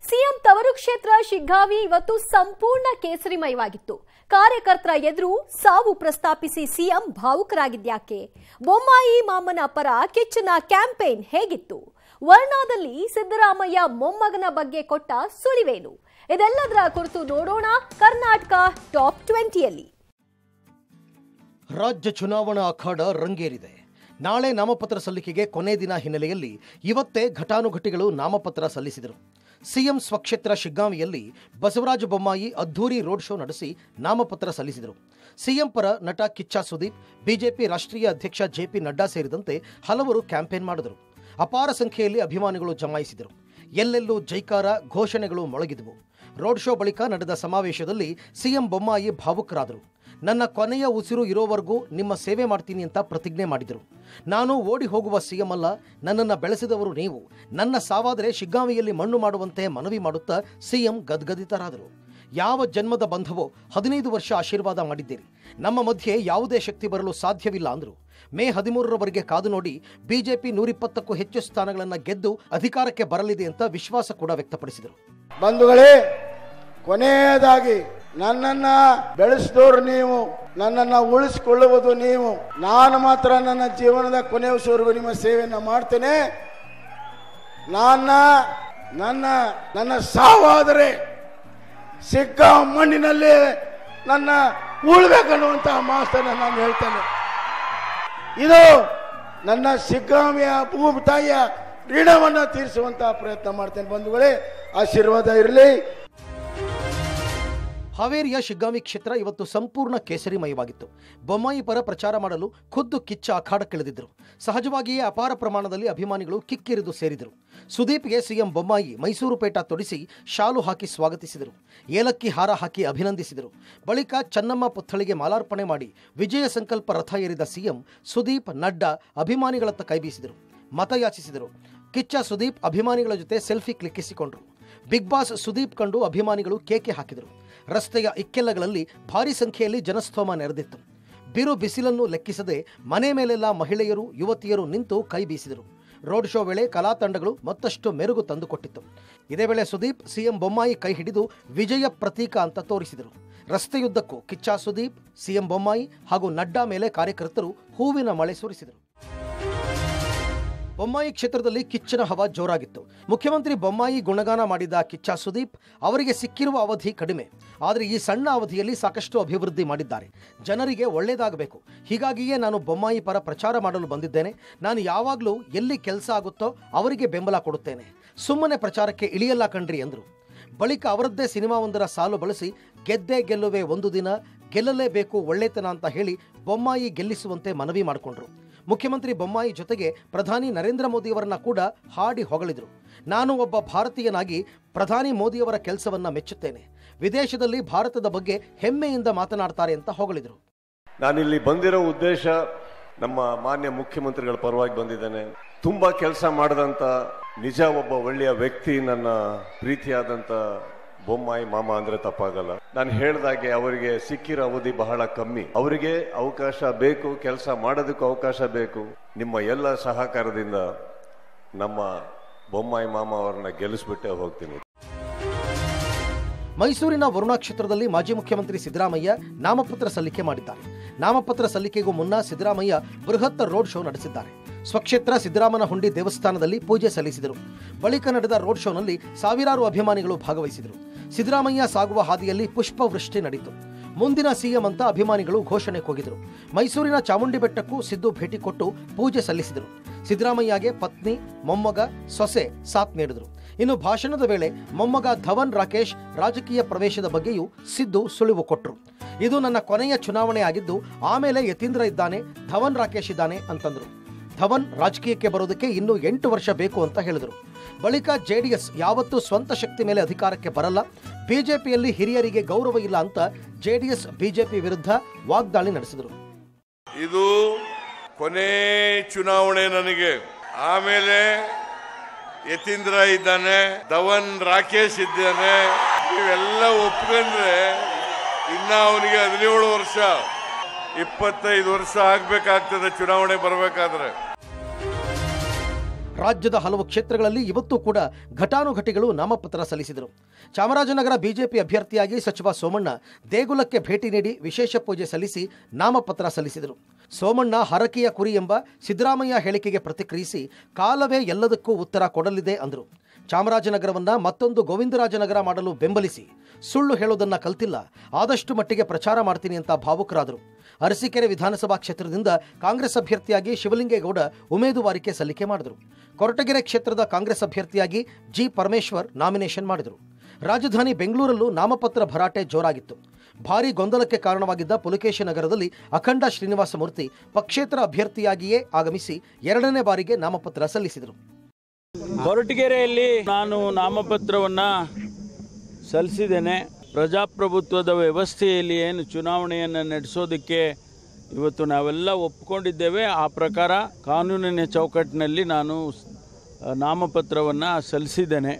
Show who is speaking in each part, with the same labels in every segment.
Speaker 1: CM ತವರು ಕ್ಷೇತ್ರ ಶಿಗ್ಗಾವಿ ಇವತ್ತು ಸಂಪೂರ್ಣ ಕೇಸರಿಮಯವಾಗಿತ್ತು ಕಾರ್ಯಕರ್ತರ ಎದುರು ಸಾವು ಪ್ರಸ್ತಾಪಿಸಿ ಸಿಎಂ ಭಾವುಕರಾಗಿದ್ಯಾಕೆ ಬೊಮ್ಮಾಯಿ ಮಾಮನ ಪರ ಕಿಚ್ಚನ ಕ್ಯಾಂಪೇನ್ ಹೇಗಿತ್ತು ವರ್ಣಾದಲ್ಲಿ ಸಿದ್ದರಾಮಯ್ಯ ಮೊಮ್ಮಗನ ಬಗ್ಗೆ ಕೊಟ್ಟ ಸುಳಿವೇನು ಇದೆಲ್ಲದರ ಕುರಿತು ನೋಡೋಣ ಕರ್ನಾಟಕ ಟಾಪ್ ಟ್ವೆಂಟಿಯಲ್ಲಿ
Speaker 2: ರಾಜ್ಯ ಚುನಾವಣಾ ಅಖಾಡ ರಂಗೇರಿದೆ ನಾಳೆ ನಾಮಪತ್ರ ಸಲ್ಲಿಕೆಗೆ ಕೊನೆ ದಿನ ಹಿನ್ನೆಲೆಯಲ್ಲಿ ಇವತ್ತೇ ಘಟಾನುಘಟಿಗಳು ನಾಮಪತ್ರ ಸಲ್ಲಿಸಿದರು ಸಿಎಂ ಸ್ವಕ್ಷೇತ್ರ ಶಿಗ್ಗಾಂವಿಯಲ್ಲಿ ಬಸವರಾಜ ಬೊಮ್ಮಾಯಿ ಅದ್ಧೂರಿ ರೋಡ್ ಶೋ ನಡೆಸಿ ನಾಮಪತ್ರ ಸಲ್ಲಿಸಿದರು ಸಿಎಂ ಪರ ನಟ ಕಿಚ್ಚ ಸುದೀಪ್ ಬಿಜೆಪಿ ರಾಷ್ಟ್ರೀಯ ಅಧ್ಯಕ್ಷ ಜೆಪಿ ನಡ್ಡಾ ಸೇರಿದಂತೆ ಹಲವರು ಕ್ಯಾಂಪೇನ್ ಮಾಡಿದರು ಅಪಾರ ಸಂಖ್ಯೆಯಲ್ಲಿ ಅಭಿಮಾನಿಗಳು ಜಮಾಯಿಸಿದರು ಎಲ್ಲೆಲ್ಲೂ ಜೈಕಾರ ಘೋಷಣೆಗಳು ಮೊಳಗಿದವು ರೋಡ್ ಶೋ ಬಳಿಕ ನಡೆದ ಸಮಾವೇಶದಲ್ಲಿ ಸಿಎಂ ಬೊಮ್ಮಾಯಿ ಭಾವುಕರಾದರು ನನ್ನ ಕೊನೆಯ ಉಸಿರು ಇರೋವರೆಗೂ ನಿಮ್ಮ ಸೇವೆ ಮಾಡ್ತೀನಿ ಅಂತ ಪ್ರತಿಜ್ಞೆ ಮಾಡಿದರು ನಾನು ಓಡಿ ಹೋಗುವ ಸಿಎಂ ಅಲ್ಲ ನನ್ನನ್ನು ಬೆಳೆಸಿದವರು ನೀವು ನನ್ನ ಸಾವಾದರೆ ಶಿಗ್ಗಾಂವಿಯಲ್ಲಿ ಮಣ್ಣು ಮಾಡುವಂತೆ ಮನವಿ ಮಾಡುತ್ತಾ ಸಿಎಂ ಗದ್ಗದಿತರಾದರು ಯಾವ ಜನ್ಮದ ಬಂಧವೋ ಹದಿನೈದು ವರ್ಷ ಆಶೀರ್ವಾದ ಮಾಡಿದ್ದೀರಿ ನಮ್ಮ ಮಧ್ಯೆ ಯಾವುದೇ ಶಕ್ತಿ ಬರಲು ಸಾಧ್ಯವಿಲ್ಲ ಅಂದರು ಮೇ ಹದಿಮೂರರವರೆಗೆ ಕಾದು ನೋಡಿ ಬಿಜೆಪಿ ನೂರಿಪ್ಪತ್ತಕ್ಕೂ ಹೆಚ್ಚು ಸ್ಥಾನಗಳನ್ನು ಗೆದ್ದು ಅಧಿಕಾರಕ್ಕೆ ಬರಲಿದೆ ಅಂತ ವಿಶ್ವಾಸ ಕೂಡ ವ್ಯಕ್ತಪಡಿಸಿದರು
Speaker 3: ಬಂಧುಗಳೇ ಕೊನೆಯದಾಗಿ ನನ್ನನ್ನ ಬೆಳೆಸಿದವರು ನೀವು ನನ್ನನ್ನ ಉಳಿಸಿಕೊಳ್ಳುವುದು ನೀವು ನಾನು ಮಾತ್ರ ನನ್ನ ಜೀವನದ ಕೊನೆಯವರೆಗೂ ನಿಮ್ಮ ಸೇವೆಯನ್ನು ಮಾಡ್ತೇನೆ ನನ್ನ ನನ್ನ ನನ್ನ ಸಾವಾದರೆ ಸಿಕ್ಕ ಮಣ್ಣಿನಲ್ಲಿ ನನ್ನ ಉಳ್ಬೇಕನ್ನುವಂತಹ ಮಾತನ್ನು ನಾನು ಹೇಳ್ತೇನೆ ಇದು ನನ್ನ ಸಿಗ್ಗಾಮಿಯ ಭೂಮಿ ತಾಯಿಯ ಋಣವನ್ನು ತೀರಿಸುವಂತಹ ಪ್ರಯತ್ನ ಮಾಡ್ತೇನೆ ಬಂಧುಗಳೇ ಆಶೀರ್ವಾದ ಇರಲಿ
Speaker 2: ಹಾವೇರಿಯ ಶಿಗ್ಗಾಂವಿ ಕ್ಷೇತ್ರ ಇವತ್ತು ಸಂಪೂರ್ಣ ಕೇಸರಿಮಯವಾಗಿತ್ತು ಬೊಮ್ಮಾಯಿ ಪರ ಪ್ರಚಾರ ಮಾಡಲು ಖುದ್ದು ಕಿಚ್ಚ ಅಖಾಡಕ್ಕಿಳಿದಿದ್ದರು ಸಹಜವಾಗಿಯೇ ಅಪಾರ ಪ್ರಮಾಣದಲ್ಲಿ ಅಭಿಮಾನಿಗಳು ಕಿಕ್ಕಿರಿದು ಸೇರಿದರು ಸುದೀಪ್ಗೆ ಸಿಎಂ ಬೊಮ್ಮಾಯಿ ಮೈಸೂರು ಪೇಟ ತೊಡಿಸಿ ಶಾಲು ಹಾಕಿ ಸ್ವಾಗತಿಸಿದರು ಏಲಕ್ಕಿ ಹಾರ ಹಾಕಿ ಅಭಿನಂದಿಸಿದರು ಬಳಿಕ ಚನ್ನಮ್ಮ ಪುತ್ಥಳಿಗೆ ಮಾಲಾರ್ಪಣೆ ಮಾಡಿ ವಿಜಯ ಸಂಕಲ್ಪ ರಥ ಏರಿದ ಸಿಎಂ ಸುದೀಪ್ ನಡ್ಡಾ ಅಭಿಮಾನಿಗಳತ್ತ ಕೈಬೀಸಿದರು ಮತಯಾಚಿಸಿದರು ಕಿಚ್ಚ ಸುದೀಪ್ ಅಭಿಮಾನಿಗಳ ಜೊತೆ ಸೆಲ್ಫಿ ಕ್ಲಿಕ್ಕಿಸಿಕೊಂಡರು ಬಿಗ್ ಬಾಸ್ ಸುದೀಪ್ ಕಂಡು ಅಭಿಮಾನಿಗಳು ಕೇಕೆ ಹಾಕಿದರು ರಸ್ತೆಯ ಇಕ್ಕೆಲ್ಲಗಳಲ್ಲಿ ಭಾರಿ ಸಂಖ್ಯೆಯಲ್ಲಿ ಜನಸ್ತೋಮ ನೆರೆದಿತ್ತು ಬಿರು ಬಿಸಿಲನ್ನು ಲೆಕ್ಕಿಸದೆ ಮನೆ ಮೇಲೆಲ್ಲ ಮಹಿಳೆಯರು ಯುವತಿಯರು ನಿಂತು ಕೈ ಬೀಸಿದರು ರೋಡ್ ಶೋ ವೇಳೆ ಕಲಾ ತಂಡಗಳು ಮತ್ತಷ್ಟು ಮೆರುಗು ತಂದುಕೊಟ್ಟಿತ್ತು ಇದೇ ವೇಳೆ ಸುದೀಪ್ ಸಿಎಂ ಬೊಮ್ಮಾಯಿ ಕೈ ಹಿಡಿದು ವಿಜಯ ಪ್ರತೀಕ ಅಂತ ತೋರಿಸಿದರು ರಸ್ತೆಯುದ್ದಕ್ಕೂ ಕಿಚ್ಚ ಸುದೀಪ್ ಸಿಎಂ ಬೊಮ್ಮಾಯಿ ಹಾಗೂ ನಡ್ಡಾ ಮೇಲೆ ಕಾರ್ಯಕರ್ತರು ಹೂವಿನ ಮಳೆ ಸುರಿಸಿದರು ಬೊಮ್ಮಾಯಿ ಕ್ಷೇತ್ರದಲ್ಲಿ ಕಿಚ್ಚನ ಹವಾ ಜೋರಾಗಿತ್ತು ಮುಖ್ಯಮಂತ್ರಿ ಬೊಮ್ಮಾಯಿ ಗುಣಗಾನ ಮಾಡಿದ ಕಿಚ್ಚ ಸುದೀಪ್ ಅವರಿಗೆ ಸಿಕ್ಕಿರುವ ಅವಧಿ ಕಡಿಮೆ ಆದರೆ ಈ ಸಣ್ಣ ಅವಧಿಯಲ್ಲಿ ಸಾಕಷ್ಟು ಅಭಿವೃದ್ಧಿ ಮಾಡಿದ್ದಾರೆ ಜನರಿಗೆ ಒಳ್ಳೆಯದಾಗಬೇಕು ಹೀಗಾಗಿಯೇ ನಾನು ಬೊಮ್ಮಾಯಿ ಪರ ಪ್ರಚಾರ ಮಾಡಲು ಬಂದಿದ್ದೇನೆ ನಾನು ಯಾವಾಗಲೂ ಎಲ್ಲಿ ಕೆಲಸ ಆಗುತ್ತೋ ಅವರಿಗೆ ಬೆಂಬಲ ಕೊಡುತ್ತೇನೆ ಸುಮ್ಮನೆ ಪ್ರಚಾರಕ್ಕೆ ಇಳಿಯಲ್ಲ ಕಣ್ರಿ ಎಂದರು ಬಳಿಕ ಅವರದ್ದೇ ಸಿನಿಮಾವೊಂದರ ಸಾಲು ಬಳಸಿ ಗೆದ್ದೇ ಗೆಲ್ಲುವೆ ಒಂದು ದಿನ ಗೆಲ್ಲಲೇಬೇಕು ಒಳ್ಳೆತನ ಅಂತ ಹೇಳಿ ಬೊಮ್ಮಾಯಿ ಗೆಲ್ಲಿಸುವಂತೆ ಮನವಿ ಮಾಡಿಕೊಂಡ್ರು ಮುಖ್ಯಮಂತ್ರಿ ಬೊಮ್ಮಾಯಿ ಜೊತೆಗೆ ಪ್ರಧಾನಿ ನರೇಂದ್ರ ಮೋದಿಯವರನ್ನ ಕೂಡ ಹಾಡಿ ಹೊಗಳಿದರು ನಾನು ಒಬ್ಬ ಭಾರತೀಯನಾಗಿ ಪ್ರಧಾನಿ ಮೋದಿಯವರ ಕೆಲಸವನ್ನ ಮೆಚ್ಚುತ್ತೇನೆ ವಿದೇಶದಲ್ಲಿ ಭಾರತದ ಬಗ್ಗೆ ಹೆಮ್ಮೆಯಿಂದ ಮಾತನಾಡ್ತಾರೆ ಅಂತ ಹೊಗಳಿದರು
Speaker 4: ನಾನಿಲ್ಲಿ ಬಂದಿರೋ ಉದ್ದೇಶ ನಮ್ಮ ಮಾನ್ಯ ಮುಖ್ಯಮಂತ್ರಿಗಳ ಪರವಾಗಿ ಬಂದಿದ್ದೇನೆ ತುಂಬಾ ಕೆಲಸ ಮಾಡದಂತ ನಿಜ ಒಬ್ಬ ಒಳ್ಳೆಯ ವ್ಯಕ್ತಿ ನನ್ನ ಪ್ರೀತಿಯಾದಂತ ಬೊಮ್ಮಾಯಿ ಮಾಮ ಅಂದ್ರೆ ತಪ್ಪಾಗಲ್ಲ ನಾನು ಹೇಳ್ದಾಗೆ ಅವರಿಗೆ ಸಿಕ್ಕಿರೋ ಅವಧಿ ಬಹಳ ಕಮ್ಮಿ ಅವರಿಗೆ ಅವಕಾಶ ಬೇಕು ಕೆಲಸ ಮಾಡೋದಕ್ಕೂ ಅವಕಾಶ ಬೇಕು ನಿಮ್ಮ ಎಲ್ಲ ಸಹಕಾರದಿಂದ ನಮ್ಮ ಬೊಮ್ಮಾಯಿ ಮಾಮ ಅವರನ್ನ ಗೆಲ್ಲಿಸ್ಬಿಟ್ಟೆ ಹೋಗ್ತೀನಿ
Speaker 2: ಮೈಸೂರಿನ ವರುಣಾ ಕ್ಷೇತ್ರದಲ್ಲಿ ಮಾಜಿ ಮುಖ್ಯಮಂತ್ರಿ ಸಿದ್ದರಾಮಯ್ಯ ನಾಮಪತ್ರ ಸಲ್ಲಿಕೆ ಮಾಡಿದ್ದಾರೆ ನಾಮಪತ್ರ ಸಲ್ಲಿಕೆಗೂ ಮುನ್ನ ಸಿದ್ದರಾಮಯ್ಯ ಬೃಹತ್ ರೋಡ್ ಶೋ ನಡೆಸಿದ್ದಾರೆ ಸ್ವಕ್ಷೇತ್ರ ಸಿದ್ದರಾಮನ ಹುಂಡಿ ದೇವಸ್ಥಾನದಲ್ಲಿ ಪೂಜೆ ಸಲ್ಲಿಸಿದರು ಬಳಿಕ ನಡೆದ ರೋಡ್ ಶೋನಲ್ಲಿ ಸಾವಿರಾರು ಅಭಿಮಾನಿಗಳು ಭಾಗವಹಿಸಿದರು ಸಿದ್ದರಾಮಯ್ಯ ಸಾಗುವ ಹಾದಿಯಲ್ಲಿ ಪುಷ್ಪವೃಷ್ಟಿ ನಡೆಯಿತು ಮುಂದಿನ ಸಿಎಂ ಅಂತ ಅಭಿಮಾನಿಗಳು ಘೋಷಣೆ ಕೂಗಿದರು ಮೈಸೂರಿನ ಚಾಮುಂಡಿ ಬೆಟ್ಟಕ್ಕೂ ಸಿದ್ದು ಭೇಟಿ ಕೊಟ್ಟು ಪೂಜೆ ಸಲ್ಲಿಸಿದರು ಸಿದ್ದರಾಮಯ್ಯಗೆ ಪತ್ನಿ ಮೊಮ್ಮಗ ಸೊಸೆ ಸಾಥ್ ನೀಡಿದರು ಇನ್ನು ಭಾಷಣದ ವೇಳೆ ಮೊಮ್ಮಗ ಧವನ್ ರಾಕೇಶ್ ರಾಜಕೀಯ ಪ್ರವೇಶದ ಬಗ್ಗೆಯೂ ಸಿದ್ದು ಸುಳಿವು ಕೊಟ್ಟರು ಇದು ನನ್ನ ಕೊನೆಯ ಚುನಾವಣೆ ಆಗಿದ್ದು ಆಮೇಲೆ ಯತೀಂದ್ರ ಇದ್ದಾನೆ ಧವನ್ ರಾಕೇಶ್ ಇದ್ದಾನೆ ಅಂತಂದ್ರು ಧವನ್ ರಾಜಕೀಯಕ್ಕೆ ಬರೋದಕ್ಕೆ ಇನ್ನೂ ಎಂಟು ವರ್ಷ ಬೇಕು ಅಂತ ಹೇಳಿದರು ಬಳಿಕ ಜೆಡಿಎಸ್ ಯಾವತ್ತೂ ಸ್ವಂತ ಶಕ್ತಿ ಮೇಲೆ ಅಧಿಕಾರಕ್ಕೆ ಬರಲ್ಲ ಬಿಜೆಪಿಯಲ್ಲಿ ಹಿರಿಯರಿಗೆ ಗೌರವ ಇಲ್ಲ ಅಂತ ಜೆಡಿಎಸ್ ಬಿಜೆಪಿ ವಿರುದ್ಧ ವಾಗ್ದಾಳಿ ನಡೆಸಿದರು
Speaker 5: ಇದು ಕೊನೆ ಚುನಾವಣೆ ನನಗೆ ಆಮೇಲೆ ಯತೀಂದ್ರ ಇದ್ದಾನೆ ಧವನ್ ರಾಕೇಶ್ ಇದ್ದಾನೆ ಇವೆಲ್ಲ ಒಪ್ಕೊಂಡ್ರೆ ಇನ್ನ ಅವನಿಗೆ ಹದಿನೇಳು ವರ್ಷ ಇಪ್ಪತ್ತೈದು ವರ್ಷ ಆಗ್ಬೇಕಾಗ್ತದೆ ಚುನಾವಣೆ ಬರಬೇಕಾದ್ರೆ
Speaker 2: ರಾಜ್ಯದ ಹಲವು ಕ್ಷೇತ್ರಗಳಲ್ಲಿ ಇವತ್ತು ಕೂಡ ಘಟಾನುಘಟಿಗಳು ನಾಮಪತ್ರ ಸಲ್ಲಿಸಿದರು ಚಾಮರಾಜನಗರ ಬಿಜೆಪಿ ಅಭ್ಯರ್ಥಿಯಾಗಿ ಸಚಿವ ಸೋಮಣ್ಣ ದೇಗುಲಕ್ಕೆ ಭೇಟಿ ನೀಡಿ ವಿಶೇಷ ಪೂಜೆ ಸಲ್ಲಿಸಿ ನಾಮಪತ್ರ ಸಲ್ಲಿಸಿದರು ಸೋಮಣ್ಣ ಹರಕೆಯ ಕುರಿ ಎಂಬ ಸಿದ್ದರಾಮಯ್ಯ ಹೇಳಿಕೆಗೆ ಪ್ರತಿಕ್ರಿಯಿಸಿ ಕಾಲವೇ ಎಲ್ಲದಕ್ಕೂ ಉತ್ತರ ಕೊಡಲಿದೆ ಅಂದರು ಚಾಮರಾಜನಗರವನ್ನ ಮತ್ತೊಂದು ಗೋವಿಂದರಾಜನಗರ ಮಾಡಲು ಬೆಂಬಲಿಸಿ ಸುಳ್ಳು ಹೇಳೋದನ್ನ ಕಲ್ತಿಲ್ಲ ಆದಷ್ಟು ಮಟ್ಟಿಗೆ ಪ್ರಚಾರ ಮಾಡ್ತೀನಿ ಅಂತ ಭಾವುಕರಾದರು ಅರಸೀಕೆರೆ ವಿಧಾನಸಭಾ ಕ್ಷೇತ್ರದಿಂದ ಕಾಂಗ್ರೆಸ್ ಅಭ್ಯರ್ಥಿಯಾಗಿ ಶಿವಲಿಂಗೇಗೌಡ ಉಮೇದುವಾರಿಕೆ ಸಲ್ಲಿಕೆ ಮಾಡಿದರು ಕೊರಟಗೆರೆ ಕ್ಷೇತ್ರದ ಕಾಂಗ್ರೆಸ್ ಅಭ್ಯರ್ಥಿಯಾಗಿ ಜಿ ಪರಮೇಶ್ವರ್ ನಾಮಿನೇಷನ್ ಮಾಡಿದರು ರಾಜಧಾನಿ ಬೆಂಗಳೂರಲ್ಲೂ ನಾಮಪತ್ರ ಭರಾಟೆ ಜೋರಾಗಿತ್ತು ಭಾರೀ ಗೊಂದಲಕ್ಕೆ ಕಾರಣವಾಗಿದ್ದ ಪುಲಕೇಶಿ ನಗರದಲ್ಲಿ ಅಖಂಡ ಶ್ರೀನಿವಾಸ ಮೂರ್ತಿ ಪಕ್ಷೇತರ ಅಭ್ಯರ್ಥಿಯಾಗಿಯೇ ಆಗಮಿಸಿ ಎರಡನೇ ಬಾರಿಗೆ ನಾಮಪತ್ರ ಸಲ್ಲಿಸಿದರು
Speaker 6: ಕೊರಟಗೆರೆಯಲ್ಲಿ ನಾನು ನಾಮಪತ್ರವನ್ನು ಸಲ್ಲಿಸಿದ್ದೇನೆ ಪ್ರಜಾಪ್ರಭುತ್ವದ ವ್ಯವಸ್ಥೆಯಲ್ಲಿ ಏನು ಚುನಾವಣೆಯನ್ನು ನಡೆಸೋದಕ್ಕೆ ಇವತ್ತು ನಾವೆಲ್ಲ ಒಪ್ಕೊಂಡಿದ್ದೇವೆ ಆ ಪ್ರಕಾರ ಕಾನೂನಿನ ಚೌಕಟ್ಟಿನಲ್ಲಿ ನಾನು ಆ, ನಾಮಪತ್ರವನ್ನು ಸಲ್ಲಿಸಿದ್ದೇನೆ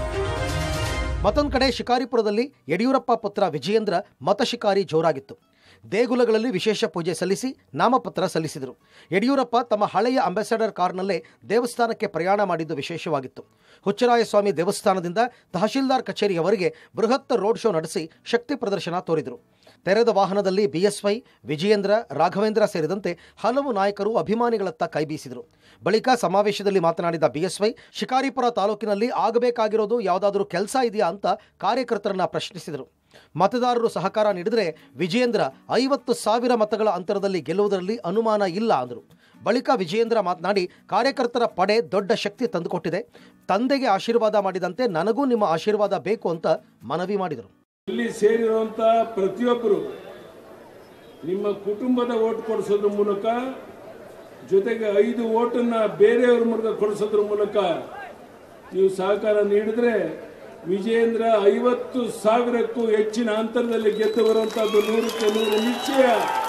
Speaker 2: ಮತ್ತೊಂದು ಕಡೆ ಶಿಕಾರಿಪುರದಲ್ಲಿ ಯಡಿಯೂರಪ್ಪ ಪುತ್ರ ವಿಜಯೇಂದ್ರ ಮತಶಿಕಾರಿ ಜೋರಾಗಿತ್ತು ದೇಗುಲಗಳಲ್ಲಿ ವಿಶೇಷ ಪೂಜೆ ಸಲ್ಲಿಸಿ ನಾಮಪತ್ರ ಸಲ್ಲಿಸಿದರು ಯಡಿಯೂರಪ್ಪ ತಮ್ಮ ಹಳೆಯ ಅಂಬಾಸಡರ್ ಕಾರ್ನಲ್ಲೇ ದೇವಸ್ಥಾನಕ್ಕೆ ಪ್ರಯಾಣ ಮಾಡಿದ್ದು ವಿಶೇಷವಾಗಿತ್ತು ಹುಚ್ಚರಾಯಸ್ವಾಮಿ ದೇವಸ್ಥಾನದಿಂದ ತಹಶೀಲ್ದಾರ್ ಕಚೇರಿಯವರೆಗೆ ಬೃಹತ್ ರೋಡ್ ಶೋ ನಡೆಸಿ ಶಕ್ತಿ ಪ್ರದರ್ಶನ ತೋರಿದರು ತೆರೆದ ವಾಹನದಲ್ಲಿ ಬಿಎಸ್ವೈ ವಿಜಯೇಂದ್ರ ರಾಘವೇಂದ್ರ ಸೇರಿದಂತೆ ಹಲವು ನಾಯಕರು ಅಭಿಮಾನಿಗಳತ್ತ ಕೈಬೀಸಿದರು ಬಳಿಕ ಸಮಾವೇಶದಲ್ಲಿ ಮಾತನಾಡಿದ ಬಿಎಸ್ವೈ ಶಿಕಾರಿಪುರ ತಾಲೂಕಿನಲ್ಲಿ ಆಗಬೇಕಾಗಿರೋದು ಯಾವುದಾದ್ರೂ ಕೆಲಸ ಇದೆಯಾ ಅಂತ ಕಾರ್ಯಕರ್ತರನ್ನ ಪ್ರಶ್ನಿಸಿದರು ಮತದಾರರು ಸಹಕಾರ ನೀಡಿದರೆ ವಿಜಯೇಂದ್ರ ಐವತ್ತು ಸಾವಿರ ಮತಗಳ ಅಂತರದಲ್ಲಿ ಗೆಲ್ಲುವುದರಲ್ಲಿ ಅನುಮಾನ ಇಲ್ಲ ಅಂದರು ಬಳಿಕ ವಿಜಯೇಂದ್ರ ಮಾತನಾಡಿ ಕಾರ್ಯಕರ್ತರ ಪಡೆ ದೊಡ್ಡ ಶಕ್ತಿ ತಂದುಕೊಟ್ಟಿದೆ ತಂದೆಗೆ ಆಶೀರ್ವಾದ ಮಾಡಿದಂತೆ ನನಗೂ ನಿಮ್ಮ ಆಶೀರ್ವಾದ ಬೇಕು ಅಂತ ಮನವಿ ಮಾಡಿದರು
Speaker 7: ಇಲ್ಲಿ ಸೇರಿರುವಂತ ಪ್ರತಿಯೊಬ್ಬರು ನಿಮ್ಮ ಕುಟುಂಬದ ಓಟ್ ಕೊಡಿಸೋದ್ರ ಮೂಲಕ ಜೊತೆಗೆ ಐದು ಓಟನ್ನ ಬೇರೆಯವ್ರ ಮೂಲಕ ಕೊಡಿಸೋದ್ರ ಮೂಲಕ ನೀವು ಸಹಕಾರ ನೀಡಿದ್ರೆ ವಿಜಯೇಂದ್ರ ಐವತ್ತು ಸಾವಿರಕ್ಕೂ ಹೆಚ್ಚಿನ ಅಂತರದಲ್ಲಿ ಗೆದ್ದು ಬರುವಂತಹದ್ದು ನೂರಕ್ಕೆ ನೂರು ನಿಶ್ಚಯ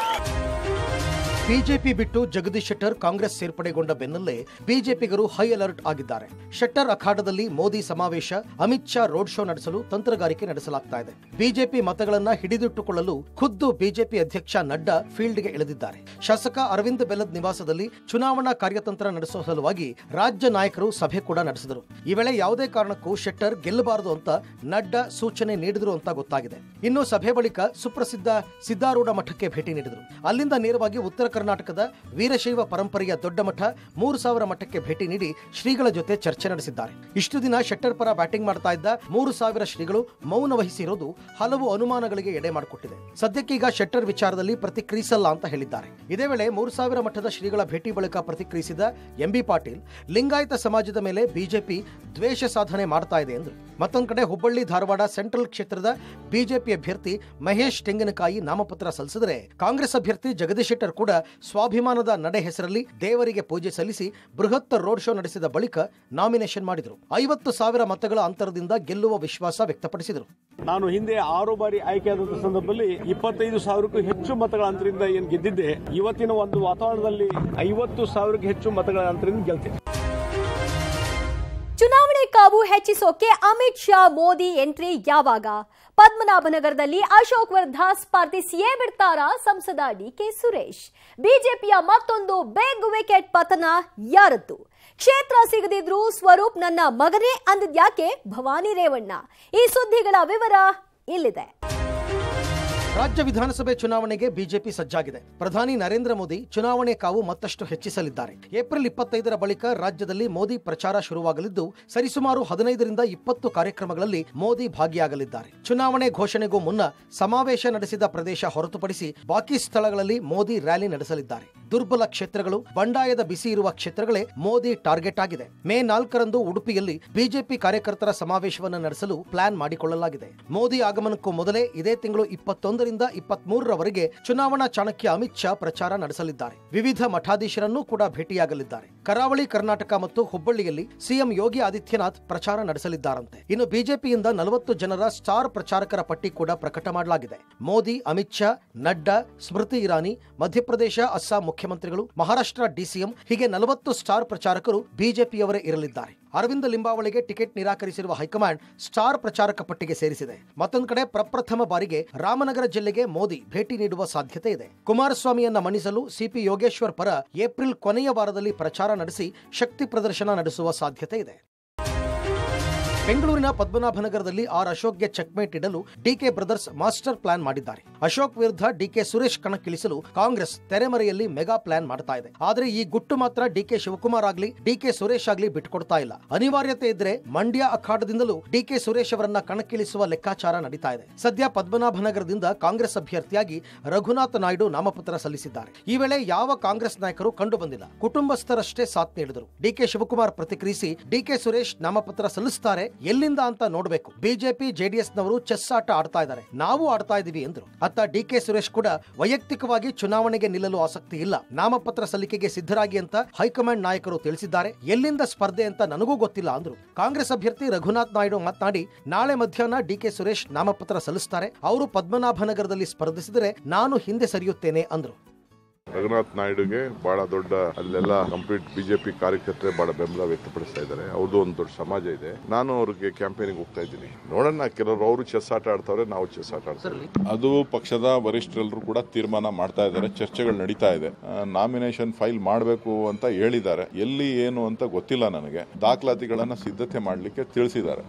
Speaker 2: ಬಿಜೆಪಿ ಬಿಟ್ಟು ಜಗದೀಶ್ ಶೆಟ್ಟರ್ ಕಾಂಗ್ರೆಸ್ ಸೇರ್ಪಡೆಗೊಂಡ ಬೆನ್ನಲ್ಲೇ ಬಿಜೆಪಿಗರು ಹೈ ಅಲರ್ಟ್ ಆಗಿದ್ದಾರೆ ಶೆಟ್ಟರ್ ಅಖಾಡದಲ್ಲಿ ಮೋದಿ ಸಮಾವೇಶ ಅಮಿತ್ ಶಾ ರೋಡ್ ಶೋ ನಡೆಸಲು ತಂತ್ರಗಾರಿಕೆ ನಡೆಸಲಾಗ್ತಾ ಇದೆ ಬಿಜೆಪಿ ಮತಗಳನ್ನ ಹಿಡಿದಿಟ್ಟುಕೊಳ್ಳಲು ಖುದ್ದು ಬಿಜೆಪಿ ಅಧ್ಯಕ್ಷ ನಡ್ಡಾ ಫೀಲ್ಡ್ಗೆ ಇಳಿದಿದ್ದಾರೆ ಶಾಸಕ ಅರವಿಂದ್ ಬೆಲ್ಲದ್ ನಿವಾಸದಲ್ಲಿ ಚುನಾವಣಾ ಕಾರ್ಯತಂತ್ರ ನಡೆಸುವ ಸಲುವಾಗಿ ರಾಜ್ಯ ನಾಯಕರು ಸಭೆ ಕೂಡ ನಡೆಸಿದರು ಈ ವೇಳೆ ಯಾವುದೇ ಕಾರಣಕ್ಕೂ ಶೆಟ್ಟರ್ ಗೆಲ್ಲಬಾರದು ಅಂತ ನಡ್ಡಾ ಸೂಚನೆ ನೀಡಿದ್ರು ಅಂತ ಗೊತ್ತಾಗಿದೆ ಇನ್ನು ಸಭೆ ಬಳಿಕ ಸುಪ್ರಸಿದ್ಧ ಸಿದ್ದಾರೂಢ ಮಠಕ್ಕೆ ಭೇಟಿ ನೀಡಿದರು ಅಲ್ಲಿಂದ ನೇರವಾಗಿ ಉತ್ತರ ಕರ್ನಾಟಕದ ವೀರಶೈವ ಪರಂಪರೆಯ ದೊಡ್ಡ ಮಠ ಮೂರು ಸಾವಿರ ಮಠಕ್ಕೆ ಭೇಟಿ ನೀಡಿ ಶ್ರೀಗಳ ಜೊತೆ ಚರ್ಚೆ ನಡೆಸಿದ್ದಾರೆ ಇಷ್ಟು ದಿನ ಶೆಟ್ಟರ್ ಪರ ಬ್ಯಾಟಿಂಗ್ ಮಾಡ್ತಾ ಇದ್ದ ಮೂರು ಸಾವಿರ ಶ್ರೀಗಳು ಮೌನ ವಹಿಸಿರೋದು ಹಲವು ಅನುಮಾನಗಳಿಗೆ ಎಡೆ ಮಾಡಿಕೊಟ್ಟಿದೆ ಸದ್ಯಕ್ಕೀಗ ಶೆಟ್ಟರ್ ವಿಚಾರದಲ್ಲಿ ಪ್ರತಿಕ್ರಿಯಿಸಲ್ಲ ಅಂತ ಹೇಳಿದ್ದಾರೆ ಇದೇ ವೇಳೆ ಮೂರು ಸಾವಿರ ಮಠದ ಶ್ರೀಗಳ ಭೇಟಿ ಬಳಿಕ ಪ್ರತಿಕ್ರಿಯಿಸಿದ ಎಂಬಿ ಪಾಟೀಲ್ ಲಿಂಗಾಯತ ಸಮಾಜದ ಮೇಲೆ ಬಿಜೆಪಿ ದ್ವೇಷ ಸಾಧನೆ ಮಾಡ್ತಾ ಇದೆ ಎಂದರು ಮತ್ತೊಂದು ಕಡೆ ಹುಬ್ಬಳ್ಳಿ ಧಾರವಾಡ ಸೆಂಟ್ರಲ್ ಕ್ಷೇತ್ರದ ಬಿಜೆಪಿ ಅಭ್ಯರ್ಥಿ ಮಹೇಶ್ ತೆಂಗಿನಕಾಯಿ ನಾಮಪತ್ರ ಸಲ್ಲಿಸಿದರೆ ಕಾಂಗ್ರೆಸ್ ಅಭ್ಯರ್ಥಿ ಜಗದೀಶ್ ಶೆಟ್ಟರ್ ಕೂಡ ಸ್ವಾಭಿಮಾನದ ನಡೆ ಹೆಸರಲ್ಲಿ ದೇವರಿಗೆ ಪೂಜೆ ಸಲ್ಲಿಸಿ ಬೃಹತ್ ರೋಡ್ ಶೋ ನಡೆಸಿದ ಬಳಿಕ ನಾಮಿನೇಷನ್ ಮಾಡಿದರು ಐವತ್ತು ಸಾವಿರ ಮತಗಳ ಅಂತರದಿಂದ ಗೆಲ್ಲುವ ವಿಶ್ವಾಸ ವ್ಯಕ್ತಪಡಿಸಿದರು
Speaker 8: ನಾನು ಹಿಂದೆ ಆರು ಬಾರಿ ಆಯ್ಕೆಯಾದಂತ ಸಂದರ್ಭದಲ್ಲಿ ಇಪ್ಪತ್ತೈದು ಸಾವಿರಕ್ಕೂ ಹೆಚ್ಚು ಮತಗಳ ಅಂತರದಿಂದ ಏನು ಗೆದ್ದಿದ್ದೆ ಇವತ್ತಿನ ಒಂದು ವಾತಾವರಣದಲ್ಲಿ ಐವತ್ತು ಸಾವಿರಕ್ಕೂ ಹೆಚ್ಚು ಮತಗಳ ಅಂತರದಿಂದ ಗೆಲ್ತೇನೆ
Speaker 1: ಚುನಾವಣೆ ಕಾವು ಹೆಚ್ಚಿಸೋಕೆ ಅಮಿತ್ ಶಾ ಮೋದಿ ಎಂಟ್ರಿ ಯಾವಾಗ ಪದ್ಮನಾಭನಗರದಲ್ಲಿ ಅಶೋಕ್ ವರ್ಧಾ ಸ್ಪರ್ಧಿಸಿಯೇ ಬಿಡ್ತಾರಾ ಸಂಸದ ಡಿಕೆ ಸುರೇಶ್ ಬಿಜೆಪಿಯ ಮತ್ತೊಂದು ಬಿಗ್ ವಿಕೆಟ್ ಪತನ ಯಾರದ್ದು ಕ್ಷೇತ್ರ ಸಿಗದಿದ್ರು ಸ್ವರೂಪ್ ನನ್ನ ಮಗನೇ ಅಂದಿದ್ಯಾಕೆ ಭವಾನಿ ರೇವಣ್ಣ ಈ ಸುದ್ದಿಗಳ ವಿವರ ಇಲ್ಲಿದೆ
Speaker 2: ರಾಜ್ಯ ವಿಧಾನಸಭೆ ಚುನಾವಣೆಗೆ ಬಿಜೆಪಿ ಸಜ್ಜಾಗಿದೆ ಪ್ರಧಾನಿ ನರೇಂದ್ರ ಮೋದಿ ಚುನಾವಣೆ ಕಾವು ಮತ್ತಷ್ಟು ಹೆಚ್ಚಿಸಲಿದ್ದಾರೆ ಏಪ್ರಿಲ್ ಇಪ್ಪತ್ತೈದರ ಬಳಿಕ ರಾಜ್ಯದಲ್ಲಿ ಮೋದಿ ಪ್ರಚಾರ ಶುರುವಾಗಲಿದ್ದು ಸರಿಸುಮಾರು ಹದಿನೈದರಿಂದ ಇಪ್ಪತ್ತು ಕಾರ್ಯಕ್ರಮಗಳಲ್ಲಿ ಮೋದಿ ಭಾಗಿಯಾಗಲಿದ್ದಾರೆ ಚುನಾವಣೆ ಘೋಷಣೆಗೂ ಮುನ್ನ ಸಮಾವೇಶ ನಡೆಸಿದ ಪ್ರದೇಶ ಹೊರತುಪಡಿಸಿ ಬಾಕಿ ಸ್ಥಳಗಳಲ್ಲಿ ಮೋದಿ ರ್ಯಾಲಿ ನಡೆಸಲಿದ್ದಾರೆ ದುರ್ಬಲ ಕ್ಷೇತ್ರಗಳು ಬಂಡಾಯದ ಬಿಸಿ ಇರುವ ಕ್ಷೇತ್ರಗಳೇ ಮೋದಿ ಟಾರ್ಗೆಟ್ ಆಗಿದೆ ಮೇ ನಾಲ್ಕರಂದು ಉಡುಪಿಯಲ್ಲಿ ಬಿಜೆಪಿ ಕಾರ್ಯಕರ್ತರ ಸಮಾವೇಶವನ್ನು ನಡೆಸಲು ಪ್ಲಾನ್ ಮಾಡಿಕೊಳ್ಳಲಾಗಿದೆ ಮೋದಿ ಆಗಮನಕ್ಕೂ ಮೊದಲೇ ಇದೇ ತಿಂಗಳು ಇಪ್ಪತ್ತೊಂದರಿಂದ ಇಪ್ಪತ್ಮೂರರವರೆಗೆ ಚುನಾವಣಾ ಚಾಣಕ್ಯ ಅಮಿತ್ ಶಾ ಪ್ರಚಾರ ನಡೆಸಲಿದ್ದಾರೆ ವಿವಿಧ ಮಠಾಧೀಶರನ್ನೂ ಕೂಡ ಭೇಟಿಯಾಗಲಿದ್ದಾರೆ ಕರಾವಳಿ ಕರ್ನಾಟಕ ಮತ್ತು ಹುಬ್ಬಳ್ಳಿಯಲ್ಲಿ ಸಿಎಂ ಯೋಗಿ ಆದಿತ್ಯನಾಥ್ ಪ್ರಚಾರ ನಡೆಸಲಿದ್ದಾರಂತೆ ಇನ್ನು ಬಿಜೆಪಿಯಿಂದ ನಲವತ್ತು ಜನರ ಸ್ಟಾರ್ ಪ್ರಚಾರಕರ ಪಟ್ಟಿ ಕೂಡ ಪ್ರಕಟ ಮಾಡಲಾಗಿದೆ ಮೋದಿ ಅಮಿತ್ ಶಾ ನಡ್ಡಾ ಸ್ಮೃತಿ ಇರಾನಿ ಮಧ್ಯಪ್ರದೇಶ ಅಸ್ಸಾಂ ಮುಖ್ಯಮಂತ್ರಿಗಳು ಮಹಾರಾಷ್ಟ್ರ ಡಿಸಿಎಂ ಹೀಗೆ ನಲವತ್ತು ಸ್ಟಾರ್ ಪ್ರಚಾರಕರು ಬಿಜೆಪಿಯವರೇ ಇರಲಿದ್ದಾರೆ ಅರವಿಂದ ಲಿಂಬಾವಳಿಗೆ ಟಿಕೆಟ್ ನಿರಾಕರಿಸಿರುವ ಹೈಕಮಾಂಡ್ ಸ್ಟಾರ್ ಪ್ರಚಾರಕ ಪಟ್ಟಿಗೆ ಸೇರಿಸಿದೆ ಮತ್ತೊಂದು ಕಡೆ ಪ್ರಪ್ರಥಮ ಬಾರಿಗೆ ರಾಮನಗರ ಜಿಲ್ಲೆಗೆ ಮೋದಿ ಭೇಟಿ ನೀಡುವ ಸಾಧ್ಯತೆ ಇದೆ ಕುಮಾರಸ್ವಾಮಿಯನ್ನ ಮಣಿಸಲು ಸಿಪಿ ಯೋಗೇಶ್ವರ್ ಪರ ಏಪ್ರಿಲ್ ಕೊನೆಯ ವಾರದಲ್ಲಿ ಪ್ರಚಾರ ನಡೆಸಿ ಶಕ್ತಿ ಪ್ರದರ್ಶನ ನಡೆಸುವ ಸಾಧ್ಯತೆ ಇದೆ ಬೆಂಗಳೂರಿನ ಪದ್ಮನಾಭನಗರದಲ್ಲಿ ಆರ್ ಅಶೋಕ್ಗೆ ಚೆಕ್ಮೇಟ್ ಇಡಲು ಡಿಕೆ ಬ್ರದರ್ಸ್ ಮಾಸ್ಟರ್ ಪ್ಲಾನ್ ಮಾಡಿದ್ದಾರೆ ಅಶೋಕ್ ವಿರುದ್ಧ ಡಿಕೆ ಸುರೇಶ್ ಕಣಕ್ಕಿಳಿಸಲು ಕಾಂಗ್ರೆಸ್ ತೆರೆಮರೆಯಲ್ಲಿ ಮೆಗಾ ಪ್ಲಾನ್ ಮಾಡ್ತಾ ಇದೆ ಆದರೆ ಈ ಗುಟ್ಟು ಮಾತ್ರ ಡಿಕೆ ಶಿವಕುಮಾರ್ ಆಗ್ಲಿ ಡಿಕೆ ಸುರೇಶ್ ಆಗ್ಲಿ ಬಿಟ್ಕೊಡ್ತಾ ಇಲ್ಲ ಅನಿವಾರ್ಯತೆ ಇದ್ರೆ ಮಂಡ್ಯ ಅಖಾಡದಿಂದಲೂ ಡಿಕೆ ಸುರೇಶ್ ಅವರನ್ನ ಕಣಕ್ಕಿಳಿಸುವ ಲೆಕ್ಕಾಚಾರ ನಡೀತಾ ಇದೆ ಸದ್ಯ ಪದ್ಮನಾಭನಗರದಿಂದ ಕಾಂಗ್ರೆಸ್ ಅಭ್ಯರ್ಥಿಯಾಗಿ ರಘುನಾಥ ನಾಯ್ಡು ನಾಮಪತ್ರ ಸಲ್ಲಿಸಿದ್ದಾರೆ ಈ ವೇಳೆ ಯಾವ ಕಾಂಗ್ರೆಸ್ ನಾಯಕರು ಕಂಡು ಬಂದಿಲ್ಲ ಕುಟುಂಬಸ್ಥರಷ್ಟೇ ಸಾಥ್ ನೀಡಿದರು ಡಿಕೆ ಶಿವಕುಮಾರ್ ಪ್ರತಿಕ್ರಿಯಿಸಿ ಡಿಕೆ ಸುರೇಶ್ ನಾಮಪತ್ರ ಸಲ್ಲಿಸುತ್ತಾರೆ ಎಲ್ಲಿಂದ ಅಂತ ನೋಡಬೇಕು ಬಿಜೆಪಿ ಜೆಡಿಎಸ್ ನವರು ಚೆಸ್ ಆಟ ಆಡ್ತಾ ಇದ್ದಾರೆ ನಾವು ಆಡ್ತಾ ಇದೀವಿ ಎಂದ್ರು ಅತ್ತ ಡಿಕೆ ಸುರೇಶ್ ಕೂಡ ವೈಯಕ್ತಿಕವಾಗಿ ಚುನಾವಣೆಗೆ ನಿಲ್ಲಲು ಆಸಕ್ತಿ ಇಲ್ಲ ನಾಮಪತ್ರ ಸಲ್ಲಿಕೆಗೆ ಸಿದ್ಧರಾಗಿ ಅಂತ ಹೈಕಮಾಂಡ್ ನಾಯಕರು ತಿಳಿಸಿದ್ದಾರೆ ಎಲ್ಲಿಂದ ಸ್ಪರ್ಧೆ ಅಂತ ನನಗೂ ಗೊತ್ತಿಲ್ಲ ಅಂದ್ರು ಕಾಂಗ್ರೆಸ್ ಅಭ್ಯರ್ಥಿ ರಘುನಾಥ್ ನಾಯ್ಡು ಮಾತನಾಡಿ ನಾಳೆ ಮಧ್ಯಾಹ್ನ ಡಿಕೆ ಸುರೇಶ್ ನಾಮಪತ್ರ ಸಲ್ಲಿಸುತ್ತಾರೆ ಅವರು ಪದ್ಮನಾಭನಗರದಲ್ಲಿ ಸ್ಪರ್ಧಿಸಿದರೆ ನಾನು ಹಿಂದೆ ಸರಿಯುತ್ತೇನೆ ಅಂದ್ರು
Speaker 9: ರಘುನಾಥ್ ನಾಯ್ಡುಗೆ ಬಹಳ ದೊಡ್ಡ ಅಲ್ಲೆಲ್ಲ ಕಂಪ್ಲೀಟ್ ಬಿಜೆಪಿ ಕಾರ್ಯಕರ್ತರೆ ಬಹಳ ಬೆಂಬಲ ವ್ಯಕ್ತಪಡಿಸ್ತಾ ಇದ್ದಾರೆ ಅವ್ರದ್ದು ಒಂದು ದೊಡ್ಡ ಸಮಾಜ ಇದೆ ನಾನು ಅವ್ರಿಗೆ ಕ್ಯಾಂಪೇನಿಗೆ ಹೋಗ್ತಾ ಇದ್ದೀನಿ ನೋಡೋಣ ಕೆಲವರು ಅವರು ಚೆಸ್ ಆಟ ಆಡ್ತಾವ್ರೆ ನಾವು ಚೆಸ್ ಆಟ ಆಡ್ತೀವಿ
Speaker 10: ಅದು ಪಕ್ಷದ ವರಿಷ್ಠರೆಲ್ಲರೂ ಕೂಡ ತೀರ್ಮಾನ ಮಾಡ್ತಾ ಇದ್ದಾರೆ ಚರ್ಚೆಗಳು ನಡೀತಾ ಇದೆ ನಾಮಿನೇಷನ್ ಫೈಲ್ ಮಾಡಬೇಕು ಅಂತ ಹೇಳಿದ್ದಾರೆ ಎಲ್ಲಿ ಏನು ಅಂತ ಗೊತ್ತಿಲ್ಲ ನನಗೆ ದಾಖಲಾತಿಗಳನ್ನ ಸಿದ್ಧತೆ ಮಾಡಲಿಕ್ಕೆ ತಿಳಿಸಿದ್ದಾರೆ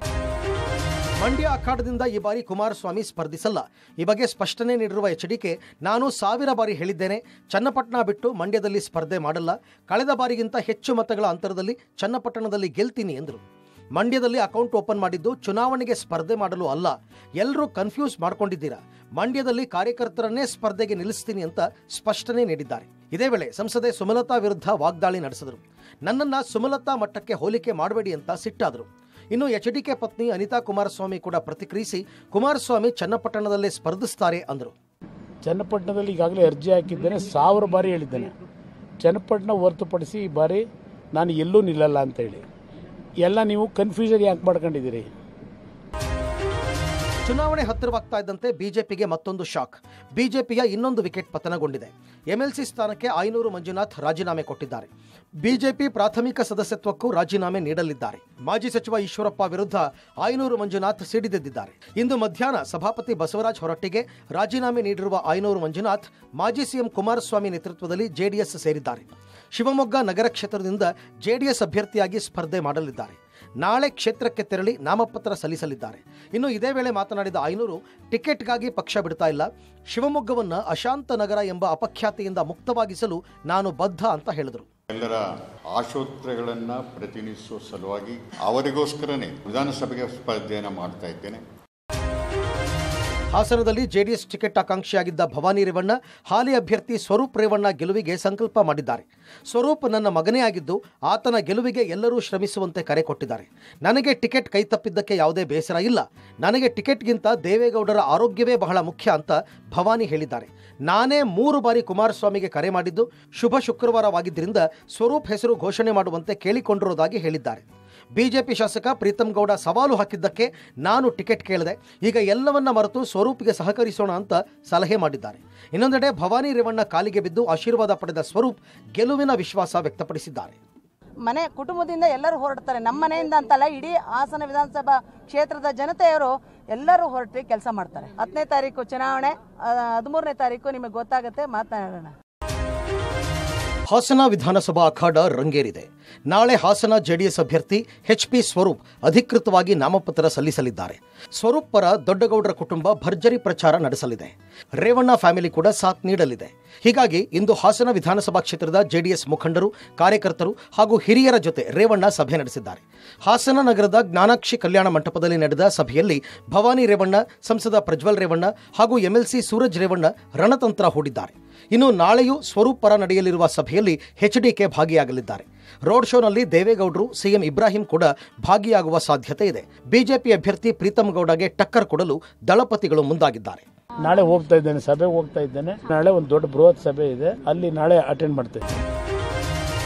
Speaker 2: ಮಂಡ್ಯ ಅಖಾಡದಿಂದ ಈ ಬಾರಿ ಕುಮಾರಸ್ವಾಮಿ ಸ್ಪರ್ಧಿಸಲ್ಲ ಈ ಬಗ್ಗೆ ಸ್ಪಷ್ಟನೆ ನೀಡಿರುವ ಎಚ್ಡಿಕೆ ನಾನು ಸಾವಿರ ಬಾರಿ ಹೇಳಿದ್ದೇನೆ ಚನ್ನಪಟ್ಟಣ ಬಿಟ್ಟು ಮಂಡ್ಯದಲ್ಲಿ ಸ್ಪರ್ಧೆ ಮಾಡಲ್ಲ ಕಳೆದ ಬಾರಿಗಿಂತ ಹೆಚ್ಚು ಮತಗಳ ಅಂತರದಲ್ಲಿ ಚನ್ನಪಟ್ಟಣದಲ್ಲಿ ಗೆಲ್ತೀನಿ ಎಂದರು ಮಂಡ್ಯದಲ್ಲಿ ಅಕೌಂಟ್ ಓಪನ್ ಮಾಡಿದ್ದು ಚುನಾವಣೆಗೆ ಸ್ಪರ್ಧೆ ಮಾಡಲು ಅಲ್ಲ ಎಲ್ಲರೂ ಕನ್ಫ್ಯೂಸ್ ಮಾಡ್ಕೊಂಡಿದ್ದೀರಾ ಮಂಡ್ಯದಲ್ಲಿ ಕಾರ್ಯಕರ್ತರನ್ನೇ ಸ್ಪರ್ಧೆಗೆ ನಿಲ್ಲಿಸ್ತೀನಿ ಅಂತ ಸ್ಪಷ್ಟನೆ ನೀಡಿದ್ದಾರೆ ಇದೇ ವೇಳೆ ಸಂಸದೆ ಸುಮಲತಾ ವಿರುದ್ಧ ವಾಗ್ದಾಳಿ ನಡೆಸಿದರು ನನ್ನನ್ನ ಸುಮಲತಾ ಮಟ್ಟಕ್ಕೆ ಹೋಲಿಕೆ ಮಾಡಬೇಡಿ ಅಂತ ಸಿಟ್ಟಾದರು ಇನ್ನು ಎಚ್ಡಿಕೆ ಪತ್ನಿ ಅನಿತಾ ಕುಮಾರಸ್ವಾಮಿ ಕೂಡ ಪ್ರತಿಕ್ರಿಯಿಸಿ ಕುಮಾರಸ್ವಾಮಿ ಚನ್ನಪಟ್ಟಣದಲ್ಲೇ ಸ್ಪರ್ಧಿಸ್ತಾರೆ ಅಂದರು
Speaker 11: ಚನ್ನಪಟ್ಟಣದಲ್ಲಿ ಈಗಾಗಲೇ ಅರ್ಜಿ ಹಾಕಿದ್ದೇನೆ ಸಾವಿರ ಬಾರಿ ಹೇಳಿದ್ದೇನೆ ಚನ್ನಪಟ್ಟಣ ಹೊರತುಪಡಿಸಿ ಈ ಬಾರಿ ನಾನು ಎಲ್ಲೂ ನಿಲ್ಲಲ್ಲ ಅಂತೇಳಿ ಎಲ್ಲ ನೀವು ಕನ್ಫ್ಯೂಷನ್ ಯಾಕೆ ಮಾಡ್ಕೊಂಡಿದ್ದೀರಿ
Speaker 2: ಚುನಾವಣೆ ಹತ್ತಿರವಾಗ್ತಾ ಇದ್ದಂತೆ ಬಿಜೆಪಿಗೆ ಮತ್ತೊಂದು ಶಾಕ್ ಬಿಜೆಪಿಯ ಇನ್ನೊಂದು ವಿಕೆಟ್ ಪತನಗೊಂಡಿದೆ ಎಂಎಲ್ಸಿ ಸ್ಥಾನಕ್ಕೆ ಐನೂರು ಮಂಜುನಾಥ್ ರಾಜೀನಾಮೆ ಕೊಟ್ಟಿದ್ದಾರೆ ಬಿಜೆಪಿ ಪ್ರಾಥಮಿಕ ಸದಸ್ಯತ್ವಕ್ಕೂ ರಾಜೀನಾಮೆ ನೀಡಲಿದ್ದಾರೆ ಮಾಜಿ ಸಚಿವ ಈಶ್ವರಪ್ಪ ವಿರುದ್ಧ ಐನೂರು ಮಂಜುನಾಥ್ ಸಿಡಿದೆದ್ದಿದ್ದಾರೆ ಇಂದು ಮಧ್ಯಾಹ್ನ ಸಭಾಪತಿ ಬಸವರಾಜ್ ಹೊರಟ್ಟಿಗೆ ರಾಜೀನಾಮೆ ನೀಡಿರುವ ಐನೂರು ಮಂಜುನಾಥ್ ಮಾಜಿ ಸಿಎಂ ಕುಮಾರಸ್ವಾಮಿ ನೇತೃತ್ವದಲ್ಲಿ ಜೆಡಿಎಸ್ ಸೇರಿದ್ದಾರೆ ಶಿವಮೊಗ್ಗ ನಗರ ಕ್ಷೇತ್ರದಿಂದ ಜೆಡಿಎಸ್ ಅಭ್ಯರ್ಥಿಯಾಗಿ ಸ್ಪರ್ಧೆ ಮಾಡಲಿದ್ದಾರೆ ನಾಳೆ ಕ್ಷೇತ್ರಕ್ಕೆ ತೆರಳಿ ನಾಮಪತ್ರ ಸಲ್ಲಿಸಲಿದ್ದಾರೆ ಇನ್ನು ಇದೇ ವೇಳೆ ಮಾತನಾಡಿದ ಐನೂರು ಟಿಕೆಟ್ಗಾಗಿ ಪಕ್ಷ ಬಿಡ್ತಾ ಇಲ್ಲ ಶಿವಮೊಗ್ಗವನ್ನ ಅಶಾಂತ ನಗರ ಎಂಬ ಅಪಖ್ಯಾತಿಯಿಂದ ಮುಕ್ತವಾಗಿಸಲು ನಾನು ಬದ್ಧ ಅಂತ ಹೇಳಿದರು
Speaker 12: ಎಲ್ಲರ ಆಶೋತ್ತರಗಳನ್ನು ಪ್ರತಿನಿಧಿಸುವ ಸಲುವಾಗಿ ಅವರಿಗೋಸ್ಕರನೇ ವಿಧಾನಸಭೆಗೆ ಸ್ಪರ್ಧೆಯನ್ನು ಮಾಡ್ತಾ ಇದ್ದೇನೆ
Speaker 2: ಹಾಸನದಲ್ಲಿ ಜೆಡಿಎಸ್ ಟಿಕೆಟ್ ಆಕಾಂಕ್ಷಿಯಾಗಿದ್ದ ಭವಾನಿ ರೇವಣ್ಣ ಹಾಲಿ ಅಭ್ಯರ್ಥಿ ಸ್ವರೂಪ್ ರೇವಣ್ಣ ಗೆಲುವಿಗೆ ಸಂಕಲ್ಪ ಮಾಡಿದ್ದಾರೆ ಸ್ವರೂಪ್ ನನ್ನ ಮಗನೇ ಆಗಿದ್ದು ಆತನ ಗೆಲುವಿಗೆ ಎಲ್ಲರೂ ಶ್ರಮಿಸುವಂತೆ ಕರೆ ಕೊಟ್ಟಿದ್ದಾರೆ ನನಗೆ ಟಿಕೆಟ್ ಕೈತಪ್ಪಿದ್ದಕ್ಕೆ ಯಾವುದೇ ಬೇಸರ ಇಲ್ಲ ನನಗೆ ಟಿಕೆಟ್ಗಿಂತ ದೇವೇಗೌಡರ ಆರೋಗ್ಯವೇ ಬಹಳ ಮುಖ್ಯ ಅಂತ ಭವಾನಿ ಹೇಳಿದ್ದಾರೆ ನಾನೇ ಮೂರು ಬಾರಿ ಕುಮಾರಸ್ವಾಮಿಗೆ ಕರೆ ಮಾಡಿದ್ದು ಶುಭ ಶುಕ್ರವಾರವಾಗಿದ್ದರಿಂದ ಸ್ವರೂಪ್ ಹೆಸರು ಘೋಷಣೆ ಮಾಡುವಂತೆ ಕೇಳಿಕೊಂಡಿರುವುದಾಗಿ ಹೇಳಿದ್ದಾರೆ ಬಿಜೆಪಿ ಶಾಸಕ ಪ್ರೀತಂ ಗೌಡ ಸವಾಲು ಹಾಕಿದ್ದಕ್ಕೆ ನಾನು ಟಿಕೆಟ್ ಕೇಳಿದೆ ಈಗ ಎಲ್ಲವನ್ನ ಮರೆತು ಸ್ವರೂಪ್ಗೆ ಸಹಕರಿಸೋಣ ಅಂತ ಸಲಹೆ ಮಾಡಿದ್ದಾರೆ ಇನ್ನೊಂದೆಡೆ ಭವಾನಿ ರೇವಣ್ಣ ಕಾಲಿಗೆ ಬಿದ್ದು ಆಶೀರ್ವಾದ ಪಡೆದ ಸ್ವರೂಪ್ ಗೆಲುವಿನ ವಿಶ್ವಾಸ ವ್ಯಕ್ತಪಡಿಸಿದ್ದಾರೆ
Speaker 13: ಮನೆ ಕುಟುಂಬದಿಂದ ಎಲ್ಲರೂ ಹೊರಡ್ತಾರೆ ನಮ್ಮ ಮನೆಯಿಂದ ಅಂತಲ್ಲ ಇಡೀ ಹಾಸನ ವಿಧಾನಸಭಾ ಕ್ಷೇತ್ರದ ಜನತೆಯವರು ಎಲ್ಲರೂ ಹೊರಟಿ ಕೆಲಸ ಮಾಡ್ತಾರೆ ಹತ್ತನೇ ತಾರೀಕು ಚುನಾವಣೆ ಹದಿಮೂರನೇ ತಾರೀಕು ನಿಮಗೆ ಗೊತ್ತಾಗುತ್ತೆ ಮಾತನಾಡೋಣ
Speaker 2: ಹಾಸನ ವಿಧಾನಸಭಾ ಅಖಾಡ ರಂಗೇರಿದೆ ನಾಳೆ ಹಾಸನ ಜೆಡಿಎಸ್ ಅಭ್ಯರ್ಥಿ ಎಚ್ ಪಿ ಸ್ವರೂಪ್ ಅಧಿಕೃತವಾಗಿ ನಾಮಪತ್ರ ಸಲ್ಲಿಸಲಿದ್ದಾರೆ ಸ್ವರೂಪ್ ಪರ ದೊಡ್ಡಗೌಡರ ಕುಟುಂಬ ಭರ್ಜರಿ ಪ್ರಚಾರ ನಡೆಸಲಿದೆ ರೇವಣ್ಣ ಫ್ಯಾಮಿಲಿ ಕೂಡ ಸಾಥ್ ನೀಡಲಿದೆ ಹೀಗಾಗಿ ಇಂದು ಹಾಸನ ವಿಧಾನಸಭಾ ಕ್ಷೇತ್ರದ ಜೆಡಿಎಸ್ ಮುಖಂಡರು ಕಾರ್ಯಕರ್ತರು ಹಾಗೂ ಹಿರಿಯರ ಜೊತೆ ರೇವಣ್ಣ ಸಭೆ ನಡೆಸಿದ್ದಾರೆ ಹಾಸನ ನಗರದ ಜ್ಞಾನಾಕ್ಷಿ ಕಲ್ಯಾಣ ಮಂಟಪದಲ್ಲಿ ನಡೆದ ಸಭೆಯಲ್ಲಿ ಭವಾನಿ ರೇವಣ್ಣ ಸಂಸದ ಪ್ರಜ್ವಲ್ ರೇವಣ್ಣ ಹಾಗೂ ಎಂಎಲ್ಸಿ ಸೂರಜ್ ರೇವಣ್ಣ ರಣತಂತ್ರ ಹೂಡಿದ್ದಾರೆ ಇನ್ನು ನಾಳೆಯೂ ಸ್ವರೂಪ್ ಪರ ನಡೆಯಲಿರುವ ಸಭೆಯಲ್ಲಿ ಎಚ್ಡಿಕೆ ಭಾಗಿಯಾಗಲಿದ್ದಾರೆ ರೋಡ್ ಶೋನಲ್ಲಿ ದೇವೇಗೌಡರು ಸಿಎಂ ಇಬ್ರಾಹಿಂ ಕೂಡ ಭಾಗಿಯಾಗುವ ಸಾಧ್ಯತೆ ಇದೆ ಬಿಜೆಪಿ ಅಭ್ಯರ್ಥಿ ಪ್ರೀತಂ ಗೌಡಗೆ ಟಕ್ಕರ್ ಕೊಡಲು ದಳಪತಿಗಳು ಮುಂದಾಗಿದ್ದಾರೆ
Speaker 11: ನಾಳೆ ಹೋಗ್ತಾ ಇದ್ದೇನೆ ಸಭೆಗೆ ಹೋಗ್ತಾ ಇದ್ದೇನೆ ನಾಳೆ ಒಂದು ದೊಡ್ಡ ಬೃಹತ್ ಸಭೆ ಇದೆ ಅಲ್ಲಿ ನಾಳೆ ಅಟೆಂಡ್ ಮಾಡ್ತಾ ಇದ್ದೇನೆ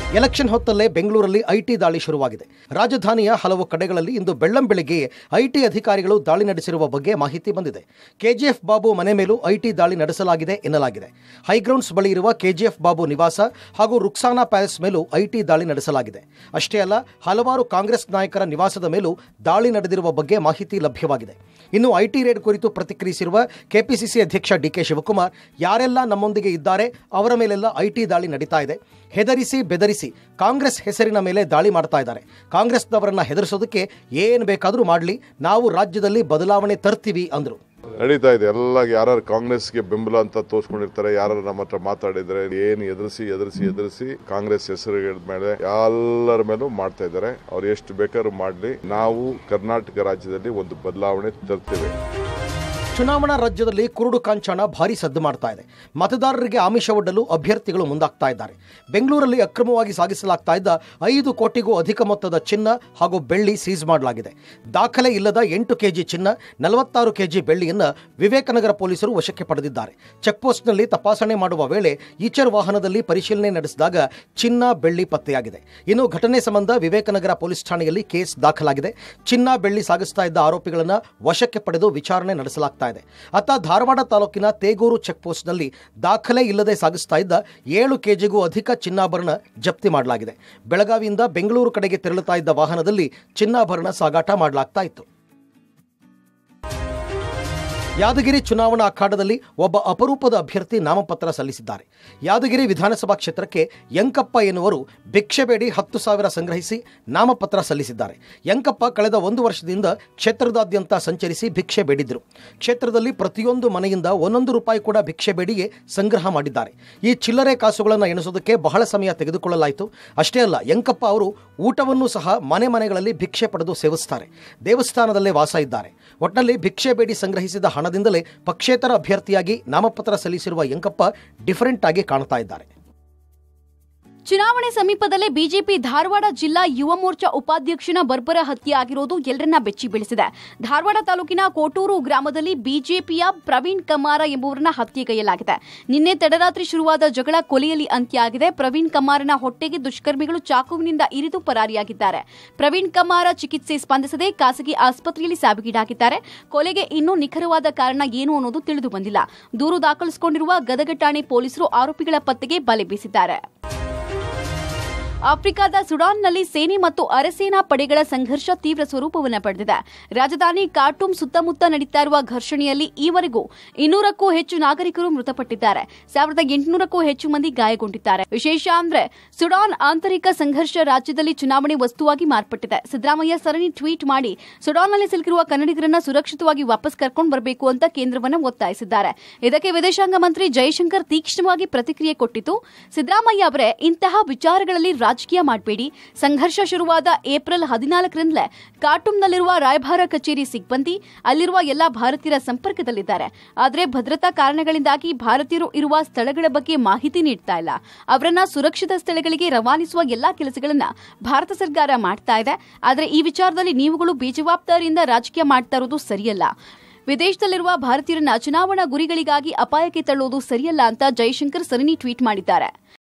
Speaker 2: ಎಲೆಕ್ಷನ್ ಹೊತ್ತಲ್ಲೇ ಬೆಂಗಳೂರಲ್ಲಿ ಐಟಿ ದಾಳಿ ಶುರುವಾಗಿದೆ ರಾಜಧಾನಿಯ ಹಲವು ಕಡೆಗಳಲ್ಲಿ ಇಂದು ಬೆಳ್ಳಂ ಬೆಳಿಗ್ಗೆಯೇ ಐಟಿ ಅಧಿಕಾರಿಗಳು ದಾಳಿ ನಡೆಸಿರುವ ಬಗ್ಗೆ ಮಾಹಿತಿ ಬಂದಿದೆ ಕೆಜಿಎಫ್ ಬಾಬು ಮನೆ ಮೇಲೂ ಐಟಿ ದಾಳಿ ನಡೆಸಲಾಗಿದೆ ಎನ್ನಲಾಗಿದೆ ಹೈಗ್ರೌಂಡ್ಸ್ ಬಳಿ ಇರುವ ಕೆಜಿಎಫ್ ಬಾಬು ನಿವಾಸ ಹಾಗೂ ರುಕ್ಸಾನಾ ಪ್ಯಾಲೇಸ್ ಮೇಲೂ ಐಟಿ ದಾಳಿ ನಡೆಸಲಾಗಿದೆ ಅಷ್ಟೇ ಅಲ್ಲ ಹಲವಾರು ಕಾಂಗ್ರೆಸ್ ನಾಯಕರ ನಿವಾಸದ ಮೇಲೂ ದಾಳಿ ನಡೆದಿರುವ ಬಗ್ಗೆ ಮಾಹಿತಿ ಲಭ್ಯವಾಗಿದೆ ಇನ್ನು ಐಟಿ ರೇಡ್ ಕುರಿತು ಪ್ರತಿಕ್ರಿಯಿಸಿರುವ ಕೆಪಿಸಿಸಿ ಅಧ್ಯಕ್ಷ ಡಿಕೆ ಶಿವಕುಮಾರ್ ಯಾರೆಲ್ಲ ನಮ್ಮೊಂದಿಗೆ ಇದ್ದಾರೆ ಅವರ ಮೇಲೆಲ್ಲ ಐಟಿ ದಾಳಿ ನಡೀತಾ ಇದೆ ಹೆದರಿಸಿ ಬೆದರಿಸಿ ಕಾಂಗ್ರೆಸ್ ಹೆಸರಿನ ಮೇಲೆ ದಾಳಿ ಮಾಡ್ತಾ ಇದ್ದಾರೆ ಕಾಂಗ್ರೆಸ್ನವರನ್ನ ಹೆದರಿಸೋದಕ್ಕೆ ಏನು ಬೇಕಾದರೂ ಮಾಡಲಿ ನಾವು ರಾಜ್ಯದಲ್ಲಿ ಬದಲಾವಣೆ ತರ್ತೀವಿ ಅಂದರು
Speaker 9: ನಡೀತಾ ಇದೆ ಎಲ್ಲ ಯಾರು ಕಾಂಗ್ರೆಸ್ಗೆ ಬೆಂಬಲ ಅಂತ ತೋರ್ಸ್ಕೊಂಡಿರ್ತಾರೆ ಯಾರು ನಮ್ಮ ಹತ್ರ ಮಾತಾಡಿದ್ರೆ ಏನು ಎದುರಿಸಿ ಎದುರಿಸಿ ಎದುರಿಸಿ ಕಾಂಗ್ರೆಸ್ ಹೆಸರುಗಳ ಮೇಲೆ ಎಲ್ಲರ ಮೇಲೂ ಮಾಡ್ತಾ ಇದ್ದಾರೆ ಅವ್ರು ಎಷ್ಟು ಬೇಕಾದ್ರೂ ಮಾಡಲಿ ನಾವು ಕರ್ನಾಟಕ ರಾಜ್ಯದಲ್ಲಿ ಒಂದು ಬದಲಾವಣೆ ತರ್ತೇವೆ
Speaker 2: ಚುನಾವಣಾ ರಾಜ್ಯದಲ್ಲಿ ಕುರುಡು ಕಾಂಚಾಣ ಭಾರಿ ಸದ್ದು ಮಾಡ್ತಾ ಇದೆ ಮತದಾರರಿಗೆ ಆಮಿಷವೊಡ್ಡಲು ಅಭ್ಯರ್ಥಿಗಳು ಮುಂದಾಗ್ತಾ ಇದ್ದಾರೆ ಬೆಂಗಳೂರಲ್ಲಿ ಅಕ್ರಮವಾಗಿ ಸಾಗಿಸಲಾಗ್ತಾ ಇದ್ದ ಐದು ಕೋಟಿಗೂ ಅಧಿಕ ಮೊತ್ತದ ಚಿನ್ನ ಹಾಗೂ ಬೆಳ್ಳಿ ಸೀಸ್ ಮಾಡಲಾಗಿದೆ ದಾಖಲೆ ಇಲ್ಲದ ಎಂಟು ಕೆಜಿ ಚಿನ್ನ ನಲವತ್ತಾರು ಕೆಜಿ ಬೆಳ್ಳಿಯನ್ನ ವಿವೇಕನಗರ ಪೊಲೀಸರು ವಶಕ್ಕೆ ಪಡೆದಿದ್ದಾರೆ ಚೆಕ್ಪೋಸ್ಟ್ನಲ್ಲಿ ತಪಾಸಣೆ ಮಾಡುವ ವೇಳೆ ಈಚರ್ ವಾಹನದಲ್ಲಿ ಪರಿಶೀಲನೆ ನಡೆಸಿದಾಗ ಚಿನ್ನ ಬೆಳ್ಳಿ ಪತ್ತೆಯಾಗಿದೆ ಇನ್ನು ಘಟನೆ ಸಂಬಂಧ ವಿವೇಕನಗರ ಪೊಲೀಸ್ ಠಾಣೆಯಲ್ಲಿ ಕೇಸ್ ದಾಖಲಾಗಿದೆ ಚಿನ್ನ ಬೆಳ್ಳಿ ಸಾಗಿಸ್ತಾ ಇದ್ದ ಆರೋಪಿಗಳನ್ನು ವಶಕ್ಕೆ ಪಡೆದು ವಿಚಾರಣೆ ನಡೆಸಲಾಗ್ತಾ ಇದೆ ಅತ್ತ ಧಾರವಾಡ ತಾಲೂಕಿನ ತೇಗೂರು ಚೆಕ್ಪೋಸ್ಟ್ನಲ್ಲಿ ದಾಖಲೆ ಇಲ್ಲದೆ ಸಾಗಿಸ್ತಾ ಇದ್ದ ಏಳು ಕೆಜಿಗೂ ಅಧಿಕ ಚಿನ್ನಾಭರಣ ಜಪ್ತಿ ಮಾಡಲಾಗಿದೆ ಬೆಳಗಾವಿಯಿಂದ ಬೆಂಗಳೂರು ಕಡೆಗೆ ತೆರಳುತ್ತಾ ಇದ್ದ ವಾಹನದಲ್ಲಿ ಚಿನ್ನಾಭರಣ ಸಾಗಾಟ ಮಾಡಲಾಗ್ತಾ ಇತ್ತು ಯಾದಗಿರಿ ಚುನಾವಣಾ ಅಖಾಡದಲ್ಲಿ ಒಬ್ಬ ಅಪರೂಪದ ಅಭ್ಯರ್ಥಿ ನಾಮಪತ್ರ ಸಲ್ಲಿಸಿದ್ದಾರೆ ಯಾದಗಿರಿ ವಿಧಾನಸಭಾ ಕ್ಷೇತ್ರಕ್ಕೆ ಯಂಕಪ್ಪ ಎನ್ನುವರು ಭಿಕ್ಷೆ ಬೇಡಿ ಹತ್ತು ಸಾವಿರ ಸಂಗ್ರಹಿಸಿ ನಾಮಪತ್ರ ಸಲ್ಲಿಸಿದ್ದಾರೆ ಯಂಕಪ್ಪ ಕಳೆದ ಒಂದು ವರ್ಷದಿಂದ ಕ್ಷೇತ್ರದಾದ್ಯಂತ ಸಂಚರಿಸಿ ಭಿಕ್ಷೆ ಬೇಡಿದ್ರು ಕ್ಷೇತ್ರದಲ್ಲಿ ಪ್ರತಿಯೊಂದು ಮನೆಯಿಂದ ಒಂದೊಂದು ರೂಪಾಯಿ ಕೂಡ ಭಿಕ್ಷೆ ಬೇಡಿಯೇ ಸಂಗ್ರಹ ಮಾಡಿದ್ದಾರೆ ಈ ಚಿಲ್ಲರೆ ಕಾಸುಗಳನ್ನು ಎಣಿಸೋದಕ್ಕೆ ಬಹಳ ಸಮಯ ತೆಗೆದುಕೊಳ್ಳಲಾಯಿತು ಅಷ್ಟೇ ಅಲ್ಲ ಯಂಕಪ್ಪ ಅವರು ಊಟವನ್ನು ಸಹ ಮನೆ ಮನೆಗಳಲ್ಲಿ ಭಿಕ್ಷೆ ಪಡೆದು ಸೇವಿಸ್ತಾರೆ ದೇವಸ್ಥಾನದಲ್ಲೇ ವಾಸ ಇದ್ದಾರೆ ಒಟ್ಟಿನಲ್ಲಿ ಭಿಕ್ಷೆ ಬೇಡಿ ಸಂಗ್ರಹಿಸಿದ ಹಣದಿಂದಲೇ ಪಕ್ಷೇತರ ಅಭ್ಯರ್ಥಿಯಾಗಿ ನಾಮಪತ್ರ ಸಲ್ಲಿಸಿರುವ ಯಂಕಪ್ಪ ಡಿಫರೆಂಟ್ ಆಗಿ ಕಾಣ್ತಾ ಇದ್ದಾರೆ
Speaker 14: ಚುನಾವಣೆ ಸಮೀಪದಲ್ಲೇ ಬಿಜೆಪಿ ಧಾರವಾಡ ಜಿಲ್ಲಾ ಯುವ ಮೋರ್ಚಾ ಉಪಾಧ್ಯಕ್ಷನ ಬರ್ಬರ ಹತ್ಯೆ ಆಗಿರೋದು ಎಲ್ಲರನ್ನ ಬೆಚ್ಚಿ ಬೀಳಿಸಿದೆ ಧಾರವಾಡ ತಾಲೂಕಿನ ಕೋಟೂರು ಗ್ರಾಮದಲ್ಲಿ ಬಿಜೆಪಿಯ ಪ್ರವೀಣ್ ಕಮಾರ ಎಂಬುವರನ್ನ ಹತ್ಯೆಗೈಯಲಾಗಿದೆ ನಿನ್ನೆ ತಡರಾತ್ರಿ ಶುರುವಾದ ಜಗಳ ಕೊಲೆಯಲ್ಲಿ ಅಂತ್ಯ ಆಗಿದೆ ಪ್ರವೀಣ್ ಕಮಾರನ ಹೊಟ್ಟೆಗೆ ದುಷ್ಕರ್ಮಿಗಳು ಚಾಕುವಿನಿಂದ ಇರಿದು ಪರಾರಿಯಾಗಿದ್ದಾರೆ ಪ್ರವೀಣ್ ಕಮಾರ ಚಿಕಿತ್ಸೆ ಸ್ಪಂದಿಸದೆ ಖಾಸಗಿ ಆಸ್ಪತ್ರೆಯಲ್ಲಿ ಸಾವಿಗೀಡಾಗಿದ್ದಾರೆ ಕೊಲೆಗೆ ಇನ್ನೂ ನಿಖರವಾದ ಕಾರಣ ಏನು ಅನ್ನೋದು ತಿಳಿದು ಬಂದಿಲ್ಲ ದೂರು ದಾಖಲಿಸಿಕೊಂಡಿರುವ ಗದಗ ಠಾಣೆ ಪೊಲೀಸರು ಆರೋಪಿಗಳ ಪತ್ತೆಗೆ ಬಲೆ ಬೀಸಿದ್ದಾರೆ ಆಫ್ರಿಕಾದ ಸುಡಾನ್ನಲ್ಲಿ ಸೇನೆ ಮತ್ತು ಅರೆಸೇನಾ ಪಡೆಗಳ ಸಂಘರ್ಷ ತೀವ್ರ ಸ್ವರೂಪವನ್ನು ಪಡೆದಿದೆ ರಾಜಧಾನಿ ಕಾರ್ಟೂಮ್ ಸುತ್ತಮುತ್ತ ನಡೀತಾ ಇರುವ ಘರ್ಷಣೆಯಲ್ಲಿ ಈವರೆಗೂ ಇನ್ನೂರಕ್ಕೂ ಹೆಚ್ಚು ನಾಗರಿಕರು ಮೃತಪಟ್ಟಿದ್ದಾರೆ ಸಾವಿರದ ಎಂಟುನೂರಕ್ಕೂ ಹೆಚ್ಚು ಮಂದಿ ಗಾಯಗೊಂಡಿದ್ದಾರೆ ವಿಶೇಷ ಅಂದ್ರೆ ಸುಡಾನ್ ಆಂತರಿಕ ಸಂಘರ್ಷ ರಾಜ್ಯದಲ್ಲಿ ಚುನಾವಣೆ ವಸ್ತುವಾಗಿ ಮಾರ್ಪಟ್ಟಿದೆ ಸಿದ್ದರಾಮಯ್ಯ ಸರಣಿ ಟ್ವೀಟ್ ಮಾಡಿ ಸುಡಾನ್ನಲ್ಲಿ ಸಿಲುಕಿರುವ ಕನ್ನಡಿಗರನ್ನ ಸುರಕ್ಷಿತವಾಗಿ ವಾಪಸ್ ಕರ್ಕೊಂಡು ಬರಬೇಕು ಅಂತ ಕೇಂದ್ರವನ್ನು ಒತ್ತಾಯಿಸಿದ್ದಾರೆ ಇದಕ್ಕೆ ವಿದೇಶಾಂಗ ಮಂತ್ರಿ ಜಯಶಂಕರ್ ತೀಕ್ಷ್ಣವಾಗಿ ಪ್ರತಿಕ್ರಿಯೆ ಕೊಟ್ಟಿದ್ದು ಸಿದ್ದರಾಮಯ್ಯ ಅವರೇ ಇಂತಹ ವಿಚಾರಗಳಲ್ಲಿ ರಾಜಕೀಯ ಮಾಡಬೇಡಿ ಸಂಘರ್ಷ ಶುರುವಾದ ಏಪ್ರಿಲ್ ಹದಿನಾಲ್ಕರಿಂದಲೇ ಕಾರ್ಟೂಮ್ನಲ್ಲಿರುವ ರಾಯಭಾರ ಕಚೇರಿ ಸಿಬ್ಬಂದಿ ಅಲ್ಲಿರುವ ಎಲ್ಲಾ ಭಾರತೀಯರ ಸಂಪರ್ಕದಲ್ಲಿದ್ದಾರೆ ಆದರೆ ಭದ್ರತಾ ಕಾರಣಗಳಿಂದಾಗಿ ಭಾರತೀಯರು ಇರುವ ಸ್ಥಳಗಳ ಬಗ್ಗೆ ಮಾಹಿತಿ ನೀಡ್ತಾ ಇಲ್ಲ ಅವರನ್ನ ಸುರಕ್ಷಿತ ಸ್ಥಳಗಳಿಗೆ ರವಾನಿಸುವ ಎಲ್ಲಾ ಕೆಲಸಗಳನ್ನ ಭಾರತ ಸರ್ಕಾರ ಮಾಡ್ತಾ ಇದೆ ಆದರೆ ಈ ವಿಚಾರದಲ್ಲಿ ನೀವುಗಳು ಬೇಜವಾಬ್ದಾರಿಯಿಂದ ರಾಜಕೀಯ ಮಾಡ್ತಾ ಇರೋದು ಸರಿಯಲ್ಲ ವಿದೇಶದಲ್ಲಿರುವ ಭಾರತೀಯರನ್ನ ಚುನಾವಣಾ ಗುರಿಗಳಿಗಾಗಿ ಅಪಾಯಕ್ಕೆ ತಳ್ಳುವುದು ಸರಿಯಲ್ಲ ಅಂತ ಜೈಶಂಕರ್ ಸರಣಿ ಟ್ವೀಟ್ ಮಾಡಿದ್ದಾರೆ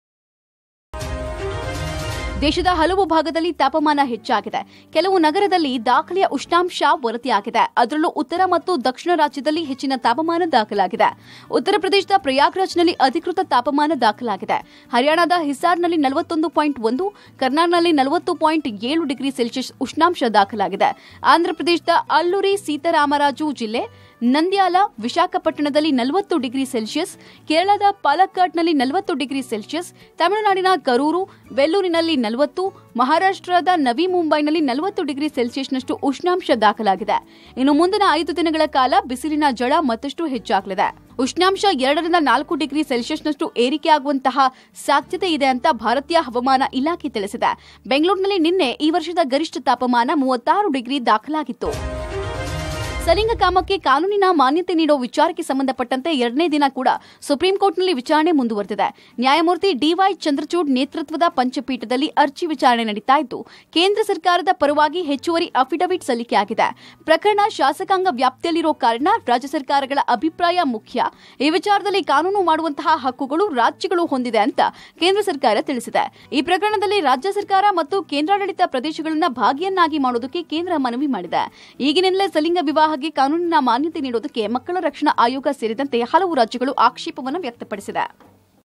Speaker 14: ದೇಶದ ಹಲವು ಭಾಗದಲ್ಲಿ ತಾಪಮಾನ ಹೆಚ್ಚಾಗಿದೆ ಕೆಲವು ನಗರದಲ್ಲಿ ದಾಖಲೆಯ ಉಷ್ಣಾಂಶ ವರದಿಯಾಗಿದೆ ಅದರಲ್ಲೂ ಉತ್ತರ ಮತ್ತು ದಕ್ಷಿಣ ರಾಜ್ಯದಲ್ಲಿ ಹೆಚ್ಚಿನ ತಾಪಮಾನ ದಾಖಲಾಗಿದೆ ಉತ್ತರ ಪ್ರದೇಶದ ಪ್ರಯಾಗ್ರಾಜ್ನಲ್ಲಿ ಅಧಿಕೃತ ತಾಪಮಾನ ದಾಖಲಾಗಿದೆ ಹರಿಯಾಣದ ಹಿಸಾರ್ನಲ್ಲಿ ನಲವತ್ತೊಂದು ಪಾಯಿಂಟ್ ಒಂದು ಕರ್ನಾಟಕದಲ್ಲಿ ನಲವತ್ತು ಪಾಯಿಂಟ್ ಏಳು ಡಿಗ್ರಿ ಸೆಲ್ಸಿಯಸ್ ಉಷ್ಣಾಂಶ ದಾಖಲಾಗಿದೆ ಆಂಧ್ರಪ್ರದೇಶದ ಅಲ್ಲೂರಿ ಸೀತಾರಾಮರಾಜು ಜಿಲ್ಲೆ ನಂದ್ಯಾಲ ವಿಶಾಖಪಟ್ಟಣದಲ್ಲಿ ನಲವತ್ತು ಡಿಗ್ರಿ ಸೆಲ್ಸಿಯಸ್ ಕೇರಳದ ಪಾಲಕ್ಕಾಡ್ನಲ್ಲಿ ನಲವತ್ತು ಡಿಗ್ರಿ ಸೆಲ್ಸಿಯಸ್ ತಮಿಳುನಾಡಿನ ಕರೂರು ವೆಲ್ಲೂರಿನಲ್ಲಿ ನಲವತ್ತು ಮಹಾರಾಷ್ಟ್ರದ ನವಿ ಮುಂಬೈನಲ್ಲಿ ನಲವತ್ತು ಡಿಗ್ರಿ ಸೆಲ್ಸಿಯಸ್ನಷ್ಟು ಉಷ್ಣಾಂಶ ದಾಖಲಾಗಿದೆ ಇನ್ನು ಮುಂದಿನ ಐದು ದಿನಗಳ ಕಾಲ ಬಿಸಿಲಿನ ಜಳ ಮತ್ತಷ್ಟು ಹೆಚ್ಚಾಗಲಿದೆ ಉಷ್ಣಾಂಶ ಎರಡರಿಂದ ನಾಲ್ಕು ಡಿಗ್ರಿ ಸೆಲ್ಸಿಯಸ್ನಷ್ಟು ಏರಿಕೆಯಾಗುವಂತಹ ಸಾಧ್ಯತೆ ಇದೆ ಅಂತ ಭಾರತೀಯ ಹವಾಮಾನ ಇಲಾಖೆ ತಿಳಿಸಿದೆ ಬೆಂಗಳೂರಿನಲ್ಲಿ ನಿನ್ನೆ ಈ ವರ್ಷದ ಗರಿಷ್ಠ ತಾಪಮಾನ ಮೂವತ್ತಾರು ಡಿಗ್ರಿ ದಾಖಲಾಗಿತ್ತು ಸಲಿಂಗ ಕಾಮಕ್ಕೆ ಕಾನೂನಿನ ಮಾನ್ಯತೆ ನೀಡೋ ವಿಚಾರಕ್ಕೆ ಸಂಬಂಧಪಟ್ಟಂತೆ ಎರಡನೇ ದಿನ ಕೂಡ ಸುಪ್ರೀಂ ಕೋರ್ಟ್ನಲ್ಲಿ ವಿಚಾರಣೆ ಮುಂದುವರೆದಿದೆ ನ್ಯಾಯಮೂರ್ತಿ ಡಿವೈ ಚಂದ್ರಚೂಡ್ ನೇತೃತ್ವದ ಪಂಚಪೀಠದಲ್ಲಿ ಅರ್ಜಿ ವಿಚಾರಣೆ ನಡೀತಾ ಇದ್ದು ಕೇಂದ್ರ ಸರ್ಕಾರದ ಪರವಾಗಿ ಹೆಚ್ಚುವರಿ ಅಫಿಡವಿಟ್ ಸಲ್ಲಿಕೆಯಾಗಿದೆ ಪ್ರಕರಣ ಶಾಸಕಾಂಗ ವ್ಯಾಪ್ತಿಯಲ್ಲಿರೋ ಕಾರಣ ರಾಜ್ಯ ಸರ್ಕಾರಗಳ ಅಭಿಪ್ರಾಯ ಮುಖ್ಯ ಈ ವಿಚಾರದಲ್ಲಿ ಕಾನೂನು ಮಾಡುವಂತಹ ಹಕ್ಕುಗಳು ರಾಜ್ಯಗಳು ಹೊಂದಿದೆ ಅಂತ ಕೇಂದ್ರ ಸರ್ಕಾರ ತಿಳಿಸಿದೆ ಈ ಪ್ರಕರಣದಲ್ಲಿ ರಾಜ್ಯ ಸರ್ಕಾರ ಮತ್ತು ಕೇಂದ್ರಾಡಳಿತ ಪ್ರದೇಶಗಳನ್ನ ಭಾಗಿಯನ್ನಾಗಿ ಮಾಡೋದಕ್ಕೆ ಕೇಂದ್ರ ಮನವಿ ಮಾಡಿದೆ ಈಗಿನಿಂದಲೇ ಸಲಿಂಗ ವಿವಾಹಕ್ಕೆ ಕಾನೂನಿನ ಮಾನ್ಯತೆ ನೀಡೋದಕ್ಕೆ ಮಕ್ಕಳ ರಕ್ಷಣಾ ಆಯೋಗ ಸೇರಿದಂತೆ ಹಲವು ರಾಜ್ಯಗಳು ಆಕ್ಷೇಪವನ್ನು ವ್ಯಕ್ತಪಡಿಸಿದೆ